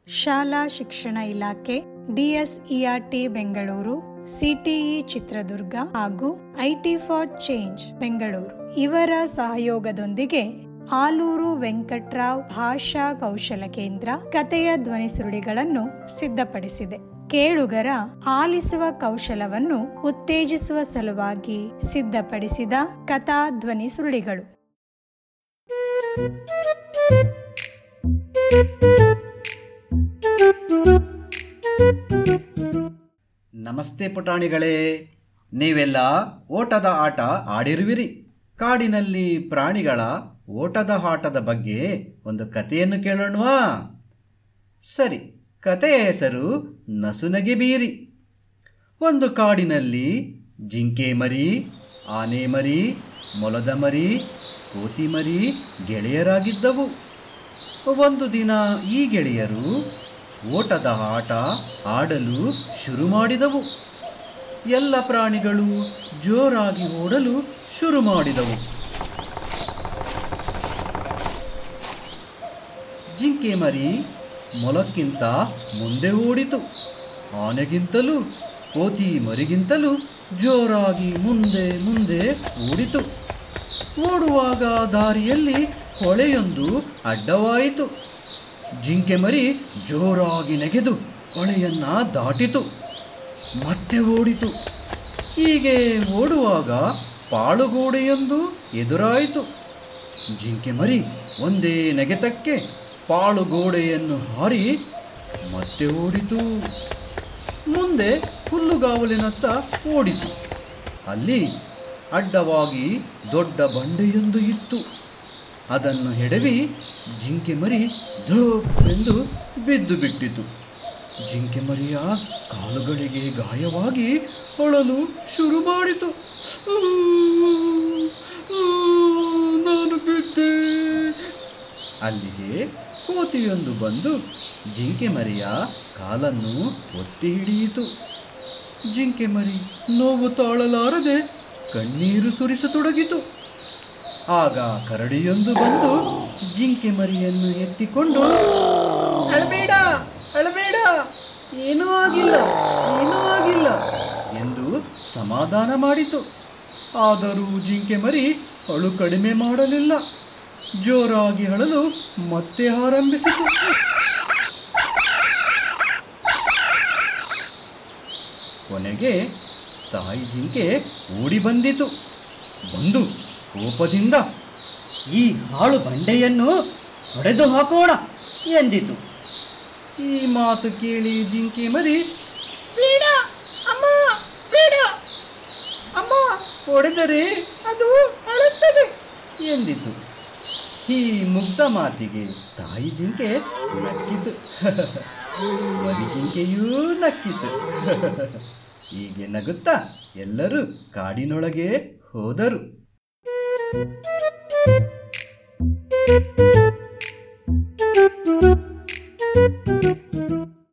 ಶಾಲಾ ಶಿಕ್ಷಣ ಇಲಾಖೆ ಡಿಎಸ್ಇಆರ್ಟಿ ಬೆಂಗಳೂರು ಸಿಟಿಇ ಚಿತ್ರದುರ್ಗ ಹಾಗೂ ಐಟಿ ಫಾರ್ ಚೇಂಜ್ ಬೆಂಗಳೂರು ಇವರ ಸಹಯೋಗದೊಂದಿಗೆ ಆಲೂರು ವೆಂಕಟ್ರಾವ್ ಭಾಷಾ ಕೌಶಲ ಕೇಂದ್ರ ಕಥೆಯ ಧ್ವನಿ ಸುರುಳಿಗಳನ್ನು ಸಿದ್ಧಪಡಿಸಿದೆ ಕೇಳುಗರ ಆಲಿಸುವ ಕೌಶಲವನ್ನು ಉತ್ತೇಜಿಸುವ ಸಲುವಾಗಿ ಸಿದ್ಧಪಡಿಸಿದ ಕಥಾ ಧ್ವನಿ ಸುರುಳಿಗಳು ನಮಸ್ತೆ ಪುಟಾಣಿಗಳೇ ನೀವೆಲ್ಲ ಓಟದ ಆಟ ಆಡಿರುವಿರಿ ಕಾಡಿನಲ್ಲಿ ಪ್ರಾಣಿಗಳ ಓಟದ ಆಟದ ಬಗ್ಗೆ ಒಂದು ಕಥೆಯನ್ನು ಕೇಳೋಣವಾ ಸರಿ ಕಥೆಯ ಹೆಸರು ನಸುನಗೆ ಬೀರಿ ಒಂದು ಕಾಡಿನಲ್ಲಿ ಜಿಂಕೆ ಮರಿ ಆನೆ ಮರಿ ಮೊಲದ ಮರಿ ಕೋತಿ ಮರಿ ಗೆಳೆಯರಾಗಿದ್ದವು ಒಂದು ದಿನ ಈ ಗೆಳೆಯರು ಓಟದ ಆಟ ಆಡಲು ಶುರು ಮಾಡಿದವು ಎಲ್ಲ ಪ್ರಾಣಿಗಳು ಜೋರಾಗಿ ಓಡಲು ಶುರು ಮಾಡಿದವು ಜಿಂಕೆ ಮರಿ ಮೊಲಕ್ಕಿಂತ ಮುಂದೆ ಓಡಿತು ಆನೆಗಿಂತಲೂ ಕೋತಿ ಮರಿಗಿಂತಲೂ ಜೋರಾಗಿ ಮುಂದೆ ಮುಂದೆ ಓಡಿತು ಓಡುವಾಗ ದಾರಿಯಲ್ಲಿ ಹೊಳೆಯೊಂದು ಅಡ್ಡವಾಯಿತು ಜಿಂಕೆ ಮರಿ ಜೋರಾಗಿ ನೆಗೆದು ಹೊಳೆಯನ್ನ ದಾಟಿತು ಮತ್ತೆ ಓಡಿತು ಹೀಗೆ ಓಡುವಾಗ ಪಾಳುಗೋಡೆಯೊಂದು ಎದುರಾಯಿತು ಜಿಂಕೆ ಮರಿ ಒಂದೇ ನೆಗೆತಕ್ಕೆ ಪಾಳುಗೋಡೆಯನ್ನು ಹಾರಿ ಮತ್ತೆ ಓಡಿತು ಮುಂದೆ ಹುಲ್ಲುಗಾವಲಿನತ್ತ ಓಡಿತು ಅಲ್ಲಿ ಅಡ್ಡವಾಗಿ ದೊಡ್ಡ ಬಂಡೆಯೊಂದು ಇತ್ತು ಅದನ್ನು ಹೆಡವಿ ಜಿಂಕೆ ಮರಿ ಧೋಪ್ಪೆಂದು ಬಿದ್ದು ಬಿಟ್ಟಿತು ಜಿಂಕೆ ಮರಿಯ ಕಾಲುಗಳಿಗೆ ಗಾಯವಾಗಿ ಅಳಲು ಶುರು ಮಾಡಿತು "ಊ, ಊ, ನಾನು ಬಿದ್ದೆ ಅಲ್ಲಿಗೆ ಕೋತಿಯೊಂದು ಬಂದು ಜಿಂಕೆ ಮರಿಯ ಕಾಲನ್ನು ಒತ್ತಿ ಹಿಡಿಯಿತು ಜಿಂಕೆ ಮರಿ ನೋವು ತಾಳಲಾರದೆ ಕಣ್ಣೀರು ಸುರಿಸತೊಡಗಿತು ಆಗ ಕರಡಿಯೊಂದು ಬಂದು ಜಿಂಕೆ ಮರಿಯನ್ನು ಎತ್ತಿಕೊಂಡು ಅಳಬೇಡ ಅಳಬೇಡ ಏನೂ ಆಗಿಲ್ಲ ಏನೂ ಆಗಿಲ್ಲ ಎಂದು ಸಮಾಧಾನ ಮಾಡಿತು ಆದರೂ ಜಿಂಕೆ ಮರಿ ಅಳು ಕಡಿಮೆ ಮಾಡಲಿಲ್ಲ ಜೋರಾಗಿ ಅಳಲು ಮತ್ತೆ ಆರಂಭಿಸಿತು ಕೊನೆಗೆ ತಾಯಿ ಜಿಂಕೆ ಓಡಿ ಬಂದಿತು ಬಂದು ಕೋಪದಿಂದ ಈ ಹಾಳು ಬಂಡೆಯನ್ನು ಹೊಡೆದು ಹಾಕೋಣ ಎಂದಿತು ಈ ಮಾತು ಕೇಳಿ ಜಿಂಕೆ ಮರಿ ಬೇಡ ಅಮ್ಮ ಬೇಡ ಅಮ್ಮ ಹೊಡೆದರೆ ಅದು ಅಳುತ್ತದೆ ಎಂದಿತು ಈ ಮುಗ್ಧ ಮಾತಿಗೆ ತಾಯಿ ಜಿಂಕೆ ನಕ್ಕಿತು ಮರಿ ಜಿಂಕೆಯೂ ನಕ್ಕಿತು ಹೀಗೆ ನಗುತ್ತಾ ಎಲ್ಲರೂ ಕಾಡಿನೊಳಗೆ ಹೋದರು Thank you.